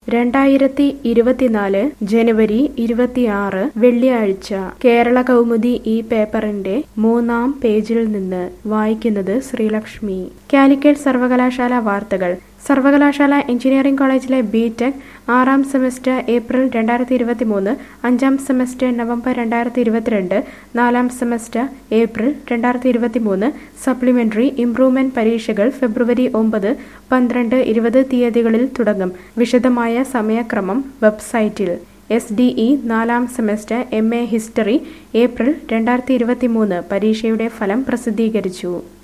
രണ്ടായിരത്തി ഇരുപത്തിനാല് ജനുവരി ഇരുപത്തിയാറ് വെള്ളിയാഴ്ച കേരള കൗമുദി ഈ പേപ്പറിന്റെ മൂന്നാം പേജിൽ നിന്ന് വായിക്കുന്നത് ശ്രീലക്ഷ്മി കാലിക്കറ്റ് സർവകലാശാല വാർത്തകൾ സർവകലാശാല എഞ്ചിനീയറിംഗ് കോളേജിലെ ബി ടെക് ആറാം സെമസ്റ്റർ ഏപ്രിൽ രണ്ടായിരത്തി ഇരുപത്തി മൂന്ന് അഞ്ചാം സെമസ്റ്റർ നവംബർ രണ്ടായിരത്തി ഇരുപത്തിരണ്ട് നാലാം സെമസ്റ്റർ ഏപ്രിൽ രണ്ടായിരത്തി ഇരുപത്തി മൂന്ന് സപ്ലിമെന്ററി ഇംപ്രൂവ്മെന്റ് പരീക്ഷകൾ ഫെബ്രുവരി ഒമ്പത് പന്ത്രണ്ട് ഇരുപത് തീയതികളിൽ തുടങ്ങും വിശദമായ സമയക്രമം വെബ്സൈറ്റിൽ എസ് ഡി ഇ നാലാം semester M A history April രണ്ടായിരത്തി ഇരുപത്തി മൂന്ന് പരീക്ഷയുടെ ഫലം പ്രസിദ്ധീകരിച്ചു